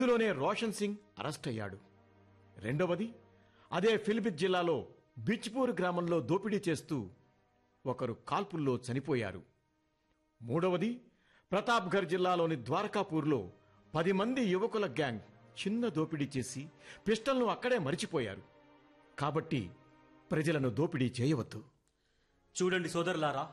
ఇందులోనే రోషన్ సింగ్ అరెస్ట్ అయ్యాడు రెండవది అదే ఫిలిపిత్ జిల్లాలో బిచ్పూర్ గ్రామంలో దోపిడీ చేస్తూ ఒకరు కాల్పుల్లో చనిపోయారు మూడవది ప్రతాప్గఢ్ జిల్లాలోని ద్వారకాపూర్లో పది మంది యువకుల గ్యాంగ్ చిన్న దోపిడీ చేసి పిస్టల్ను అక్కడే మరిచిపోయారు కాబట్టి ప్రజలను దోపిడీ చేయవద్దు చూడండి సోదరులారా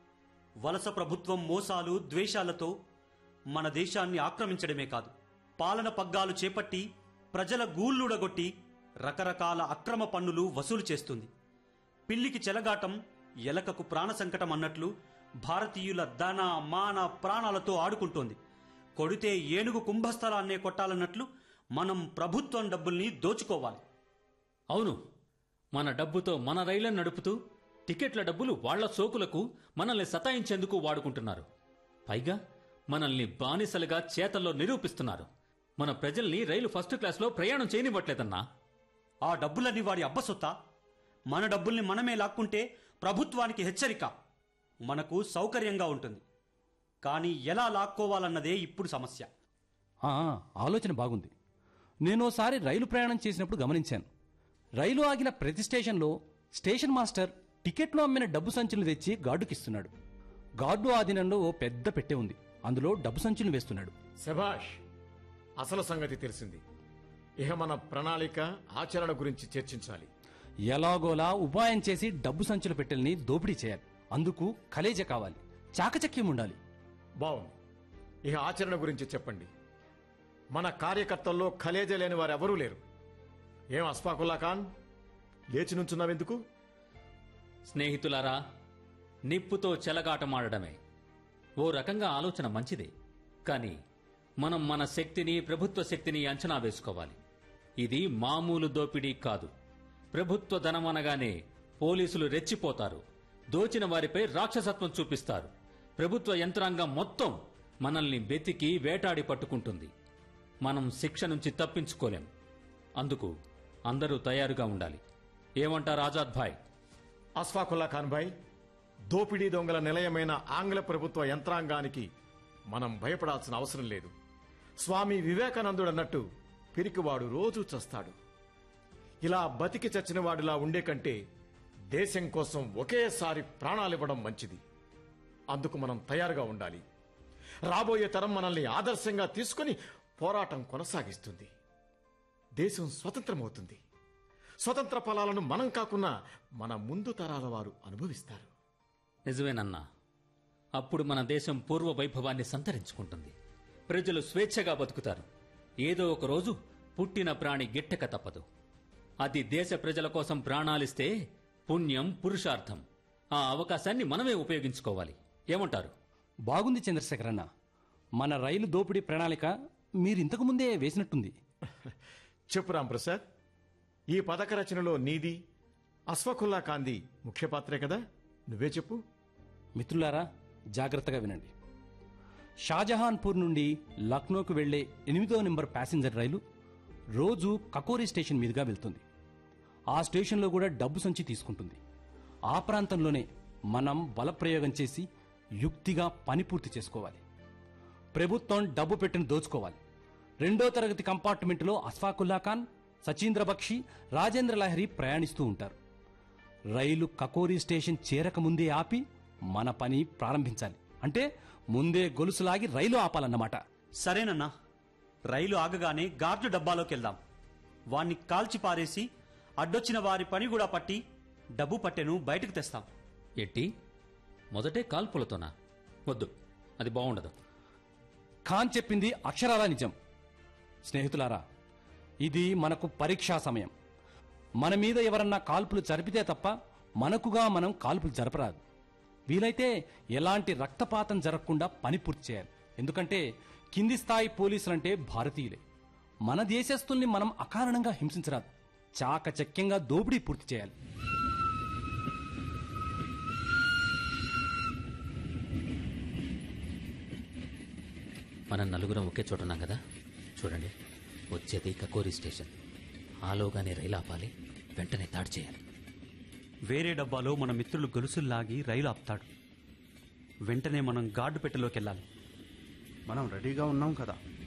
వలస ప్రభుత్వం మోసాలు ద్వేషాలతో మన దేశాన్ని ఆక్రమించడమే కాదు పాలన పగ్గాలు చేపట్టి ప్రజల గూళ్ళుడగొట్టి రకరకాల అక్రమ పన్నులు వసూలు చేస్తుంది పిల్లికి చెలగాటం ఎలకకు ప్రాణ సంకటం అన్నట్లు భారతీయుల ధన మాన ప్రాణాలతో ఆడుకుంటోంది కొడితే ఏనుగు కుంభస్థలాన్నే కొట్టాలన్నట్లు మనం ప్రభుత్వం డబ్బుల్ని దోచుకోవాలి అవును మన డబ్బుతో మన రైళ్లను నడుపుతూ టికెట్ల డబ్బులు వాళ్ల సోకులకు మనల్ని సతాయించేందుకు వాడుకుంటున్నారు పైగా మనల్ని బానిసలుగా చేతల్లో నిరూపిస్తున్నారు మన ప్రజల్ని రైలు ఫస్ట్ క్లాస్లో ప్రయాణం చేయనివ్వట్లేదన్నా ఆ డబ్బులన్నీ వాడి అబ్బసొత్తా మన డబ్బుల్ని మనమే లాక్కుంటే ప్రభుత్వానికి హెచ్చరిక మనకు సౌకర్యంగా ఉంటుంది కానీ ఎలా లాక్కోవాలన్నదే ఇప్పుడు సమస్య ఆ, ఆలోచన బాగుంది నేనోసారి రైలు ప్రయాణం చేసినప్పుడు గమనించాను రైలు ఆగిన ప్రతి స్టేషన్లో స్టేషన్ మాస్టర్ టికెట్లు అమ్మిన డబ్బు సంచులు తెచ్చి గార్డుకిస్తున్నాడు గార్డు ఆధీనంలో ఓ పెద్ద పెట్టె ఉంది అందులో డబ్బు సంచులు వేస్తున్నాడు శభాష్ అసలు సంగతి తెలిసింది ఇహ మన ప్రణాళిక ఆచరణ గురించి చర్చించాలి ఎలాగోలా ఉపాయం చేసి డబ్బు సంచుల పెట్టెల్ని దోపిడీ చేయాలి అందుకు కలేజ కావాలి చాకచక్యం ఉండాలి బావుంది ఇహ ఆచరణ గురించి చెప్పండి మన కార్యకర్తల్లో ఖలేజ లేని వారెవరూ లేరు ఏం అస్ఫాకుల్లా ఖాన్ లేచి నుంచున్నావెందుకు స్నేహితులారా నిప్పుతో చెలగాటమాడడమే ఓ రకంగా ఆలోచన మంచిదే కానీ మనం మన శక్తిని ప్రభుత్వ శక్తిని అంచనా వేసుకోవాలి ఇది మామూలు దోపిడీ కాదు ప్రభుత్వ ధనం అనగానే పోలీసులు రెచ్చిపోతారు దోచిన వారిపై రాక్షసత్వం చూపిస్తారు ప్రభుత్వ యంత్రాంగం మొత్తం మనల్ని వెతికి వేటాడి పట్టుకుంటుంది మనం శిక్ష నుంచి తప్పించుకోలేం అందుకు అందరూ తయారుగా ఉండాలి ఏమంటారు ఆజాద్ భాయ్ అస్ఫాకుల్లా ఖాన్ భాయ్ దోపిడీ దొంగల నిలయమైన ఆంగ్ల ప్రభుత్వ యంత్రాంగానికి మనం భయపడాల్సిన అవసరం లేదు స్వామి వివేకానందుడు అన్నట్టు పిరికివాడు రోజూ చస్తాడు ఇలా బతికి చచ్చిన వాడిలా ఉండే కంటే దేశం కోసం ఒకేసారి ప్రాణాలివ్వడం మంచిది అందుకు మనం తయారుగా ఉండాలి రాబోయే తరం మనల్ని ఆదర్శంగా తీసుకుని పోరాటం కొనసాగిస్తుంది దేశం స్వతంత్రమవుతుంది స్వతంత్ర ఫలాలను మనం కాకున్నా మన ముందు తరాల వారు అనుభవిస్తారు నిజమేనన్నా అప్పుడు మన దేశం పూర్వ వైభవాన్ని సంతరించుకుంటుంది ప్రజలు స్వేచ్ఛగా బతుకుతారు ఏదో ఒక రోజు పుట్టిన ప్రాణి గిట్టక తప్పదు అది దేశ ప్రజల కోసం ప్రాణాలిస్తే పుణ్యం పురుషార్థం ఆ అవకాశాన్ని మనమే ఉపయోగించుకోవాలి ఏమంటారు బాగుంది చంద్రశేఖరన్న మన రైలు దోపిడీ ప్రణాళిక మీరింతకు ముందే వేసినట్టుంది చెప్పు రాంప్రసాద్ ఈ పథక రచనలో నీది అస్ఫకుల్లా కాంది ముఖ్య పాత్రే కదా నువ్వే చెప్పు మిత్రులారా జాగ్రత్తగా వినండి షాజహాన్పూర్ నుండి లక్నోకు వెళ్లే ఎనిమిదో నెంబర్ ప్యాసింజర్ రైలు రోజు కకోరి స్టేషన్ మీదుగా వెళ్తుంది ఆ స్టేషన్లో కూడా డబ్బు సంచి తీసుకుంటుంది ఆ ప్రాంతంలోనే మనం బలప్రయోగం చేసి యుక్తిగా పని పూర్తి చేసుకోవాలి ప్రభుత్వం డబ్బు పెట్టిన దోచుకోవాలి రెండో తరగతి కంపార్ట్మెంటులో అస్ఫాకుల్లా ఖాన్ సచీంద్ర బక్షి రాజేంద్ర లహరి ప్రయాణిస్తూ ఉంటారు రైలు కకోరి స్టేషన్ చేరకముందే ఆపి మన పని ప్రారంభించాలి అంటే ముందే గొలుసులాగి రైలు ఆపాలన్నమాట సరేనన్నా రైలు ఆగగానే గార్డు డబ్బాలోకి వెళ్దాం వాణ్ణి కాల్చి పారేసి అడ్డొచ్చిన వారి పని కూడా పట్టి డబ్బు పట్టెను బయటకు తెస్తాం ఎట్టి మొదటే కాల్పులతోనా వద్దు అది బాగుండదు ఖాన్ చెప్పింది అక్షరాల నిజం స్నేహితులారా ఇది మనకు పరీక్షా సమయం మన మీద ఎవరన్నా కాల్పులు జరిపితే తప్ప మనకుగా మనం కాల్పులు జరపరాదు వీలైతే ఎలాంటి రక్తపాతం జరగకుండా పని పూర్తి చేయాలి ఎందుకంటే కింది స్థాయి పోలీసులంటే భారతీయులే మన దేశస్తుల్ని మనం అకారణంగా హింసించరాదు చాకచక్యంగా దోపిడీ పూర్తి చేయాలి మనం నలుగురం ఒకే చోట ఉన్నాం కదా చూడండి వచ్చేది కకోరి స్టేషన్ ఆలోగానే రైలు ఆపాలి వెంటనే దాడి చేయాలి వేరే డబ్బాలో మన మిత్రులు గొలుసుల్లాగి రైలు ఆపుతాడు వెంటనే మనం గార్డు పెట్టెలోకి వెళ్ళాలి మనం రెడీగా ఉన్నాం కదా